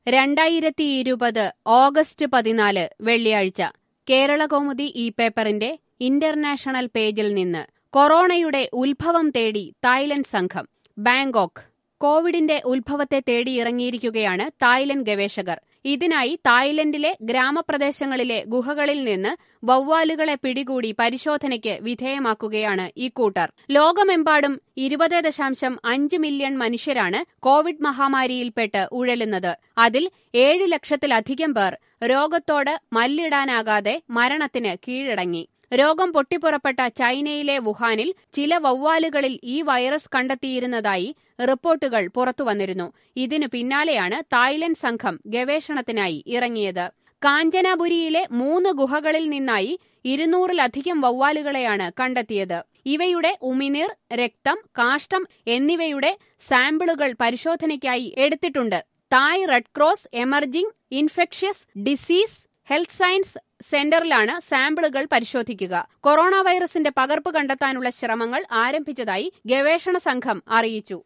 രണ്ടായിരത്തി ഇരുപത് ഓഗസ്റ്റ് പതിനാല് വെള്ളിയാഴ്ച കേരളകൗമുദി ഈ പേപ്പറിന്റെ ഇന്റർനാഷണൽ പേജിൽ നിന്ന് കൊറോണയുടെ ഉത്ഭവം തേടി തായ്ലൻഡ് സംഘം ബാങ്കോക്ക് കോവിഡിന്റെ ഉത്ഭവത്തെ തേടിയിറങ്ങിയിരിക്കുകയാണ് തായ്ലൻഡ് ഗവേഷകർ ഇതിനായി തായ്ലൻഡിലെ ഗ്രാമപ്രദേശങ്ങളിലെ ഗുഹകളിൽ നിന്ന് വവ്വാലുകളെ പിടികൂടി പരിശോധനയ്ക്ക് വിധേയമാക്കുകയാണ് ഇക്കൂട്ടർ ലോകമെമ്പാടും ഇരുപത് ദശാംശം അഞ്ച് മില്യൺ മനുഷ്യരാണ് കോവിഡ് മഹാമാരിയിൽപ്പെട്ട് ഉഴലുന്നത് അതിൽ ഏഴ് ലക്ഷത്തിലധികം പേർ രോഗത്തോട് മല്ലിടാനാകാതെ മരണത്തിന് കീഴടങ്ങി രോഗം പൊട്ടിപ്പുറപ്പെട്ട ചൈനയിലെ വുഹാനിൽ ചില വവ്വാലുകളിൽ ഈ വൈറസ് കണ്ടെത്തിയിരുന്നതായി റിപ്പോർട്ടുകൾ പുറത്തുവന്നിരുന്നു ഇതിനു പിന്നാലെയാണ് തായ്ലൻഡ് സംഘം ഗവേഷണത്തിനായി ഇറങ്ങിയത് കാഞ്ചനാപുരിയിലെ മൂന്ന് ഗുഹകളിൽ നിന്നായി ഇരുന്നൂറിലധികം വവ്വാലുകളെയാണ് കണ്ടെത്തിയത് ഇവയുടെ ഉമിനീർ രക്തം കാഷ്ടം എന്നിവയുടെ സാമ്പിളുകൾ പരിശോധനയ്ക്കായി എടുത്തിട്ടുണ്ട് Thai red cross emerging infectious disease health science സെന്ററിലാണ് സാമ്പിളുകൾ പരിശോധിക്കുക കൊറോണ വൈറസിന്റെ പകർപ്പ് കണ്ടെത്താനുള്ള ശ്രമങ്ങൾ ആരംഭിച്ചതായി ഗവേഷണ സംഘം അറിയിച്ചു